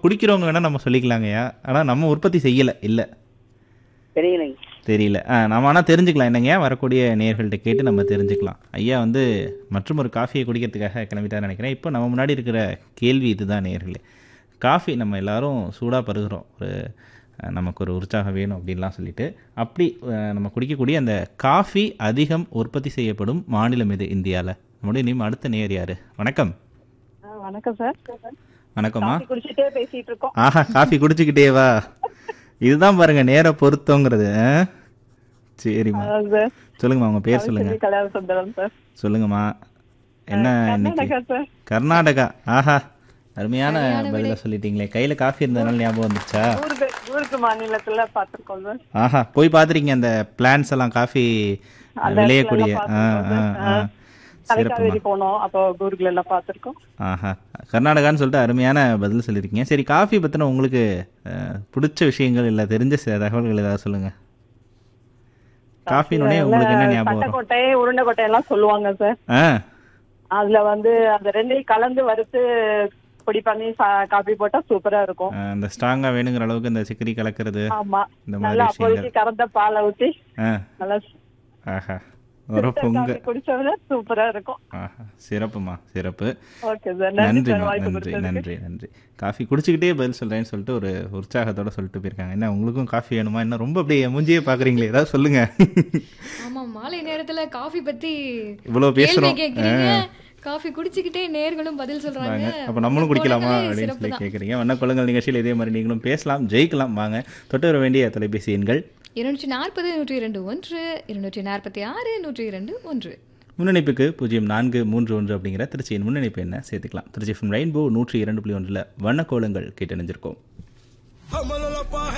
குடிக்கிறவங்க வேணால் நம்ம சொல்லிக்கலாங்கய்யா ஆனால் நம்ம உற்பத்தி செய்யலை இல்லை தெரியலைங்க தெரியல ஆ நம்ம ஆனால் தெரிஞ்சுக்கலாம் என்னங்க வரக்கூடிய நேர்கள்ட்ட கேட்டு நம்ம தெரிஞ்சுக்கலாம் ஐயா வந்து மற்றும் ஒரு காஃபியை குடிக்கிறதுக்காக கிளம்பிட்டாருன்னு நினைக்கிறேன் இப்போ நம்ம முன்னாடி இருக்கிற கேள்வி இதுதான் நேர்களே காஃபி நம்ம எல்லாரும் சூடாக பருகிறோம் ஒரு அஹ், நமக்கு ஒரு உற்சாகம் வேணும் அப்படின்லாம் சொல்லிட்டு அப்படி அஹ், நம்ம குடிக்கக்கூடிய அந்த காஃபி அதிகம் உற்பத்தி செய்யப்படும் மாநிலம் இது இந்தியாவில் நம்முடைய நீம் அடுத்த நேர் யார் வணக்கம் ஆ, வணக்கம் சார் வணக்கம்மா காஃபி குடிச்சிட்டே பேசிட்டு இருக்கோம் ஆஹா காஃபி குடிச்சுக்கிட்டே வா இதுதான் பாருங்க நேர பொருத்தங்கிறது ஆ? சரிம்மா அதான் சார் சொல்லுங்கம்மா உங்க பேர் சொல்லுங்க கவிச்செல்வி கல்யாண சுந்தரம் சார் சொல்லுங்கம்மா என்ன இன்னைக்கு கர்நாடகா சார் கர்நாடகா ஆஹா அருமையான பதில சொல்லிட்டீங்களே கையில காஃபி இருந்ததுனால ஞாபகம் வந்துச்சா ஊருக்கு ஊருக்கு மாநிலத்துல பாத்திருக்கோம் சார் ஆஹா போய் பார்த்துருக்கீங்க அந்த பிளான்ஸ் எல்லாம் காஃபி அந்த விளையக்கூடிய இடத்துல ஆ எல்லாம் ஆ ஆ சிறப்புமா தலைக்காவேரி போனோம் அப்போ ஊருக்குள்ள எல்லாம் பாத்திருக்கோம் ஆஹா கர்நாடகான்னு சொல்லிட்டு அருமையான பதில் சொல்லியிருக்கீங்க சரி காஃபி பற்றின உங்களுக்கு அஹ், பிடிச்ச விஷயங்கள் இல்லை தெரிஞ்ச சில தகவல்கள் ஏதாவது சொல்லுங்க காஃபினுடைய உங்களுக்கு என்ன ஞாபகம் வரும் பட்டக்கோட்டை உருண்டைக்கோட்டை எல்லாம் சொல்லுவாங்க சார் ஆ அதுல வந்து அந்த ரெண்டையும் கலந்து வறுத்து பொடி பண்ணி சா- காபி போட்டா சூப்பரா இருக்கும் அஹ், அந்த ஸ்ட்ராங்காக வேணுங்கிற அளவுக்கு இந்த சிக்கரி கலக்கிறது ஆமா இந்த மாதிரி நல்லா விஷயங்கள் அப்போதைக்கு கறந்த பாலை ஊத்தி ஆ நல்லா ஆஹா ஒரு பொங்க காபி குடிச்சவங்க சூப்பரா இருக்கும் ஆஹா சிறப்புமா சிறப்பு ஓகே சார் நன்றி சார் நன்றிம்மா வாய்ப்பு நன்றி கொடுத்ததுக்கு நன்றி நன்றி காஃபி குடிச்சுக்கிட்டே பதில் சொல்கிறேன்னு சொல்லிட்டு ஒரு உற்சாகத்தோட சொல்லிட்டு போயிருக்காங்க என்ன உங்களுக்கும் காஃபி வேணுமா என்ன ரொம்ப அப்படியே மூஞ்சியே பார்க்குறீங்களே ஏதாவது சொல்லுங்க ஆமா மாலை நேரத்துல காஃபி பத்தி இவ்வளோ கேள்வி பேசுகிறோம் கேக்குறீங்க காஃபி குடிச்சுக்கிட்டே நேர்களும் பதில் சொல்றாங்க அப்போ நம்மளும் குடிக்கலாமா போனதே அப்படின்னு சிறப்பு சொல்லி தான். கேட்குறீங்க வண்ண குளங்கள் நிகழ்ச்சியில் இதே மாதிரி நீங்களும் பேசலாம் ஜெயிக்கலாம் வாங்க தொட்டு வர வேண்டிய தொலைபேசி எண்கள் இருநூற்றி நாற்பது நூற்றி இரண்டு ஒன்று இருநூற்றி நாற்பத்தி ஆறு நூற்றி இரண்டு ஒன்று முன்னணிப்புக்கு பூஜ்ஜியம் நான்கு மூன்று ஒன்று அப்படிங்கிற திருச்சியின் முன்னணிப்பு என்ன சேர்த்துக்கலாம் திருச்சி ஃபிம் ரெயின்போ நூற்றி இரண்டு புள்ளி ஒன்றில் வண்ணக்கோலங்கள் கேட்டணிஞ்சிருக்கோம்